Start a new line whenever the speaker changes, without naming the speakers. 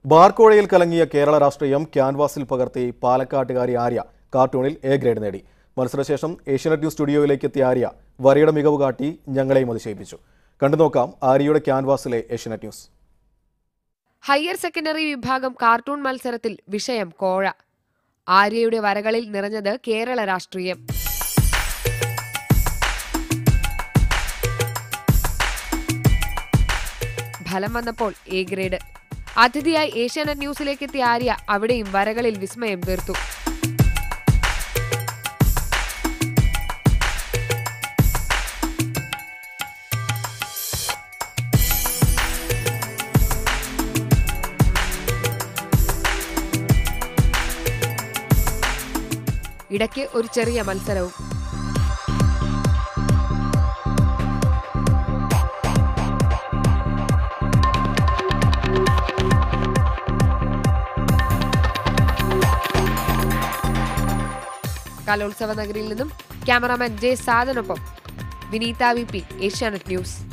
ബാർക്കോഴയിൽ കലങ്ങിയ കേരള രാഷ്ട്രീയം ക്യാൻവാസിൽ പകർത്തി പാലക്കാട്ടുകാരി ആര്യ കാർട്ടൂണിൽ എ ഗ്രേഡ് നേടി മത്സരശേഷം ഏഷ്യാനെറ്റ് ന്യൂസ് സ്റ്റുഡിയോയിലേക്ക് എത്തിയ ആര്യ വരയുടെ മികവ് കാട്ടി ഞങ്ങളെയും അതിശയിപ്പിച്ചു കണ്ടുനോക്കാം ആര്യയുടെ ക്യാൻവാസിലെ ഏഷ്യാനെറ്റ് ന്യൂസ്
ഹയർ സെക്കൻഡറി വിഭാഗം കാർട്ടൂൺ മത്സരത്തിൽ വിഷയം കോഴ ആര്യയുടെ വരകളിൽ നിറഞ്ഞത് കേരള രാഷ്ട്രീയം ഫലം വന്നപ്പോൾ എ ഗ്രേഡ് അതിഥിയായി ഏഷ്യാനെറ്റ് ന്യൂസിലേക്ക് എത്തിയ ആര്യ അവിടെയും വരകളിൽ വിസ്മയം തീർത്തു ഇടയ്ക്ക് ഒരു ചെറിയ മത്സരവും കലോത്സവ നഗരിയിൽ നിന്നും ക്യാമറാമാൻ ജെ സാദനൊപ്പം Vineetha V P Asianet news